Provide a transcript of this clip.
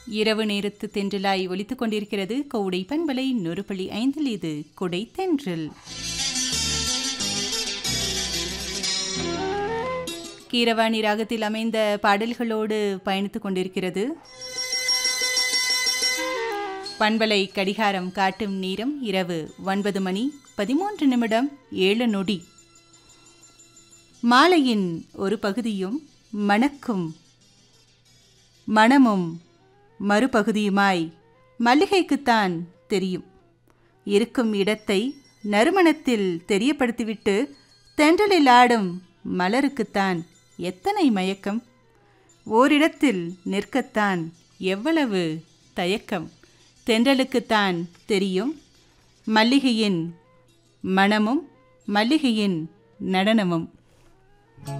இரவு நேரத்து தென்றலாய் ஒலித்துக் கொண்டிருக்கிறது கோடை பண்பலை நொறுபள்ளி ஐந்தில் இது கொடை தென்றல் கீரவாணி ராகத்தில் அமைந்த பாடல்களோடு பயணித்துக் கொண்டிருக்கிறது பண்பலை கடிகாரம் காட்டும் நேரம் இரவு ஒன்பது மணி பதிமூன்று நிமிடம் ஏழு நொடி மாலையின் ஒரு பகுதியும் மணக்கும் மணமும் மறுபகுதியுமாய் மல்லிகைக்குத்தான் தெரியும் இருக்கும் இடத்தை நறுமணத்தில் தெரியப்படுத்திவிட்டு தென்றலில் ஆடும் மலருக்குத்தான் எத்தனை மயக்கம் ஓரிடத்தில் நிற்கத்தான் எவ்வளவு தயக்கம் தென்றலுக்குத்தான் தெரியும் மல்லிகையின் மணமும் மல்லிகையின் நடனமும்